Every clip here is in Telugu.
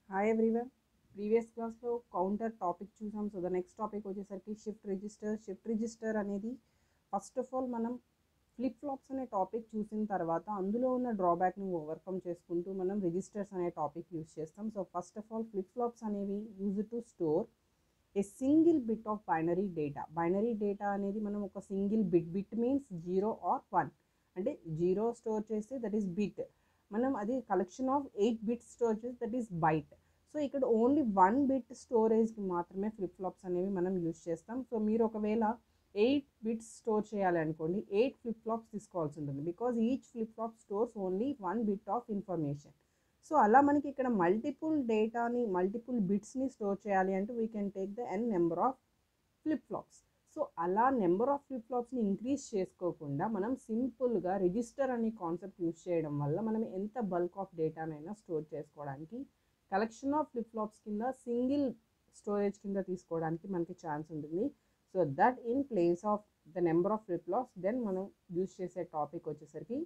హాయ్ ఎవ్రీవన్ ప్రీవియస్ క్లాస్లో కౌంటర్ టాపిక్ చూసాం సో ద నెక్స్ట్ టాపిక్ వచ్చేసరికి షిఫ్ట్ రిజిస్టర్ షిఫ్ట్ రిజిస్టర్ అనేది ఫస్ట్ ఆఫ్ ఆల్ మనం ఫ్లిప్ ఫ్లాప్స్ అనే టాపిక్ చూసిన తర్వాత అందులో ఉన్న డ్రాబ్యాక్ని ఓవర్కమ్ చేసుకుంటూ మనం రిజిస్టర్స్ అనే టాపిక్ యూస్ చేస్తాం so first of all flip flops అనేవి used to store a single bit of binary data binary data అనేది మనం ఒక single bit bit means zero or one అంటే జీరో స్టోర్ చేస్తే దట్ ఈస్ బిట్ మనం అది collection of eight bits store చేస్తే దట్ ఈస్ బైట్ సో ఇక్కడ ఓన్లీ వన్ బిట్ స్టోరేజ్కి మాత్రమే ఫ్లిప్ ఫ్లాప్స్ అనేవి మనం యూజ్ చేస్తాం సో మీరు ఒకవేళ ఎయిట్ బిట్స్ స్టోర్ చేయాలి అనుకోండి ఎయిట్ ఫ్లిప్ ఫ్లాప్స్ తీసుకోవాల్సి ఉంటుంది because each flip flop stores only one bit of information so అలా మనకి ఇక్కడ మల్టిపుల్ డేటాని మల్టిపుల్ బిట్స్ని స్టోర్ చేయాలి అంటే we can take the N number of flip flops so అలా నెంబర్ ఆఫ్ ఫ్లిప్ ఫ్లాప్స్ని ఇంక్రీజ్ చేసుకోకుండా మనం సింపుల్గా రిజిస్టర్ అనే కాన్సెప్ట్ యూస్ చేయడం వల్ల మనం ఎంత బల్క్ ఆఫ్ డేటానైనా స్టోర్ చేసుకోవడానికి కలెక్షన్ ఆఫ్ ఫ్లిప్ ఫ్లాప్స్ కింద సింగిల్ స్టోరేజ్ కింద తీసుకోవడానికి మనకి ఛాన్స్ ఉంటుంది so that in place of the number of flip flops then మనం యూస్ చేసే టాపిక్ వచ్చేసరికి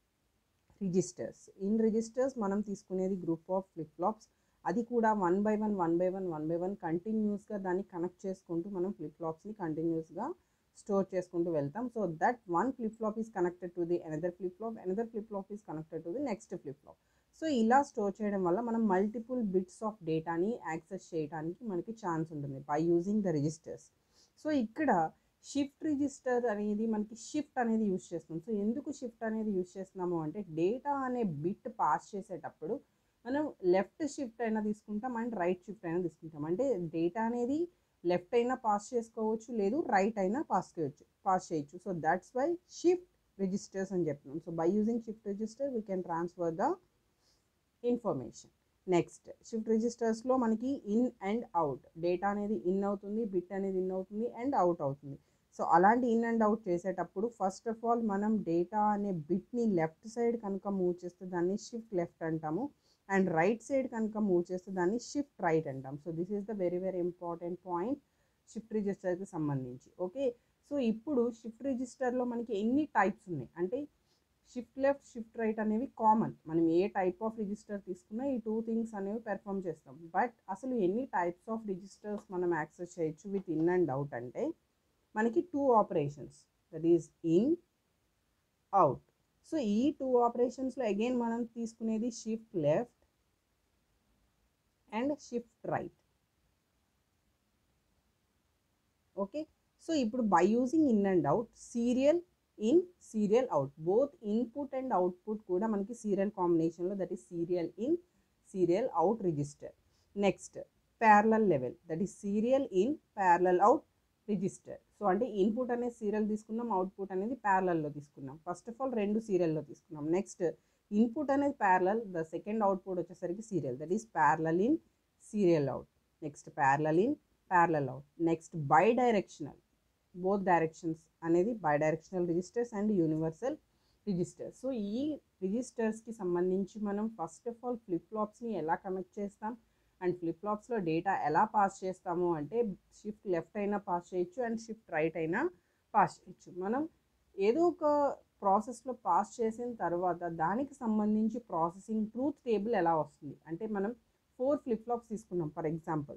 రిజిస్టర్స్ ఇన్ రిజిస్టర్స్ మనం తీసుకునేది గ్రూప్ ఆఫ్ ఫ్లిప్ ఫ్లాప్స్ అది కూడా one by one one by one one by one కంటిన్యూస్గా దాన్ని కనెక్ట్ చేసుకుంటూ మనం ఫ్లిప్ ఫ్లాప్స్ని కంటిన్యూస్గా స్టోర్ చేసుకుంటూ వెళ్తాం so that one flip flop is connected to the another flip flop another flip flop is connected to the next flip flop so ఇలా స్టోర్ చేయడం వల్ల మనం మల్టిపుల్ బిట్స్ ఆఫ్ డేటాని యాక్సెస్ చేయడానికి మనకి ఛాన్స్ ఉంటుంది by using the registers so ఇక్కడ షిఫ్ట్ రిజిస్టర్ అనేది మనకి షిఫ్ట్ అనేది యూస్ చేస్తాం సో ఎందుకు షిఫ్ట్ అనేది యూస్ చేస్తున్నాము అంటే డేటా అనే బిట్ పాస్ చేసేటప్పుడు మనం లెఫ్ట్ షిఫ్ట్ అయినా తీసుకుంటాం అండ్ రైట్ షిఫ్ట్ అయినా తీసుకుంటాం అంటే డేటా అనేది లెఫ్ట్ అయినా పాస్ చేసుకోవచ్చు లేదు రైట్ అయినా పాస్ చేయొచ్చు పాస్ చేయొచ్చు so that's why shift registers అని చెప్తున్నాం so by using shift register we can transfer the information next shift రిజిస్టర్స్లో మనకి ఇన్ అండ్ అవుట్ డేటా అనేది ఇన్ అవుతుంది బిట్ అనేది ఇన్ అవుతుంది అండ్ అవుట్ అవుతుంది సో అలాంటి ఇన్ అండ్ అవుట్ చేసేటప్పుడు ఫస్ట్ ఆఫ్ ఆల్ మనం డేటా అనే బిట్ని లెఫ్ట్ సైడ్ కనుక మూవ్ చేస్తే దాన్ని షిఫ్ట్ లెఫ్ట్ అంటాము అండ్ రైట్ సైడ్ కనుక మూవ్ చేస్తే దాన్ని షిఫ్ట్ రైట్ అంటాం so this is the very very important point shift రిజిస్టర్కి సంబంధించి ఓకే సో ఇప్పుడు షిఫ్ట్ రిజిస్టర్లో మనకి ఎన్ని టైప్స్ ఉన్నాయి అంటే షిఫ్ట్ లెఫ్ట్ షిఫ్ట్ రైట్ అనేవి కామన్ మనం ఏ టైప్ ఆఫ్ రిజిస్టర్ తీసుకున్నా ఈ టూ థింగ్స్ అనేవి పెర్ఫామ్ చేస్తాం బట్ అసలు ఎన్ని టైప్స్ ఆఫ్ రిజిస్టర్స్ మనం యాక్సెస్ చేయొచ్చు విత్ ఇన్ అండ్ అవుట్ అంటే మనకి two operations that is in out so ఈ టూ ఆపరేషన్స్లో అగైన్ మనం తీసుకునేది shift left and shift right okay so ఇప్పుడు by using in and out serial in serial out both input and output కూడా మనకి సీరియల్ కాంబినేషన్లో that is serial in serial out register next parallel level that is serial in parallel out register so అంటే ఇన్పుట్ అనేది సీరియల్ తీసుకున్నాం అవుట్పుట్ అనేది ప్యారలల్లో తీసుకున్నాం ఫస్ట్ ఆఫ్ ఆల్ రెండు సీరియల్లో తీసుకున్నాం నెక్స్ట్ ఇన్పుట్ అనేది ప్యారలల్ ద సెకండ్ అవుట్పుట్ వచ్చేసరికి serial that is parallel in serial out next parallel in parallel out next bidirectional both directions అనేది bidirectional registers and universal registers so ఈ రిజిస్టర్స్కి సంబంధించి మనం ఫస్ట్ ఆఫ్ ఆల్ ఫ్లిప్ ఫ్లాప్స్ని ఎలా కనెక్ట్ చేస్తాం అండ్ ఫ్లిప్ ఫ్లాప్స్లో డేటా ఎలా పాస్ చేస్తాము అంటే షిఫ్ట్ లెఫ్ట్ అయినా పాస్ చేయొచ్చు అండ్ షిఫ్ట్ రైట్ అయినా పాస్ చేయొచ్చు మనం ఏదో ఒక ప్రాసెస్లో పాస్ చేసిన తర్వాత దానికి సంబంధించి ప్రాసెసింగ్ ట్రూత్ టేబుల్ ఎలా వస్తుంది అంటే మనం ఫోర్ ఫ్లిప్ ఫ్లాప్స్ తీసుకున్నాం ఫర్ ఎగ్జాంపుల్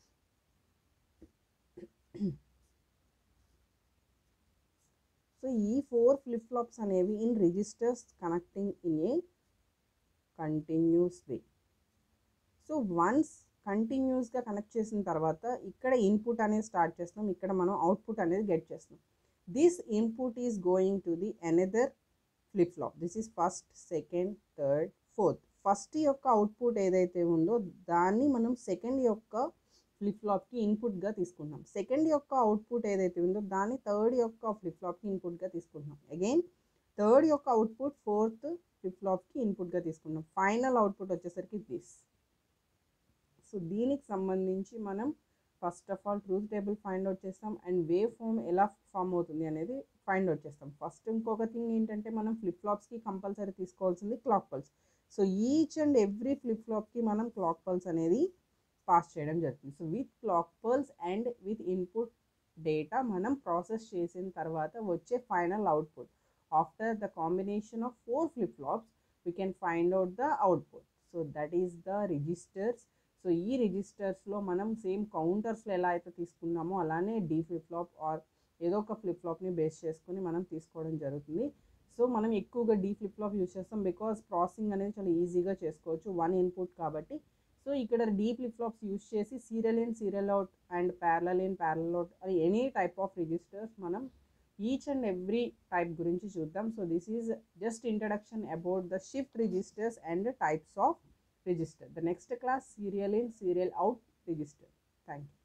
సో ఈ ఫోర్ ఫ్లిప్ ఫ్లాప్స్ అనేవి in registers connecting in a continuous way so once కంటిన్యూస్గా కనెక్ట్ చేసిన తర్వాత ఇక్కడ ఇన్పుట్ అనేది స్టార్ట్ చేస్తాం ఇక్కడ మనం అవుట్పుట్ అనేది గెట్ చేస్తాం this input is going to the another flip flop this is first second third fourth first యొక్క అవుట్పుట్ ఏదైతే ఉందో దాన్ని మనం సెకండ్ యొక్క ఫ్లిప్ ఫ్లాప్కి ఇన్పుట్గా తీసుకుంటాం సెకండ్ యొక్క అవుట్పుట్ ఏదైతే ఉందో దాన్ని థర్డ్ యొక్క ఫ్లిప్ ఫ్లాప్కి ఇన్పుట్గా తీసుకుంటున్నాం అగైన్ థర్డ్ యొక్క అవుట్పుట్ ఫోర్త్ ఫ్లిప్ ఫ్లాప్కి ఇన్పుట్గా తీసుకుంటాం ఫైనల్ అవుట్పుట్ వచ్చేసరికి దిస్ సో దీనికి సంబంధించి మనం first of all truth table find out చేస్తాం అండ్ వేవ్ ఫామ్ ఎలా ఫామ్ అవుతుంది అనేది ఫైండ్ అవుట్ చేస్తాం ఫస్ట్ ఇంకొక థింగ్ ఏంటంటే మనం ఫ్లిప్ ఫ్లాప్స్కి కంపల్సరీ తీసుకోవాల్సింది clock pulse so each and every flip ఫ్లాప్కి మనం క్లాక్ పల్స్ అనేది పాస్ చేయడం జరుగుతుంది so with clock pulse and with input data మనం ప్రాసెస్ చేసిన తర్వాత వచ్చే final output after the combination of four flip flops we can find out the output so that is the registers so so ఈ రిజిస్టర్స్లో మనం సేమ్ కౌంటర్స్లో ఎలా అయితే తీసుకున్నామో అలానే డీ ఫ్లిప్ ఫ్లాప్ ఆర్ ఏదో ఒక ఫ్లిప్ ఫ్లాప్ని బేస్ చేసుకుని మనం తీసుకోవడం జరుగుతుంది సో మనం ఎక్కువగా డీ ఫ్లిప్ ఫ్లాప్ యూస్ చేస్తాం బికాస్ ప్రాసెసింగ్ అనేది చాలా ఈజీగా చేసుకోవచ్చు వన్ ఇన్పుట్ కాబట్టి సో ఇక్కడ డీ ఫ్లిప్ ఫ్లాప్స్ యూస్ చేసి serial in serial out and parallel in parallel out అది ఎనీ టైప్ ఆఫ్ రిజిస్టర్స్ మనం ఈచ్ అండ్ ఎవ్రీ టైప్ గురించి చూద్దాం so this is just introduction about the shift registers and types of register. The next class serial in serial out register. Thank you.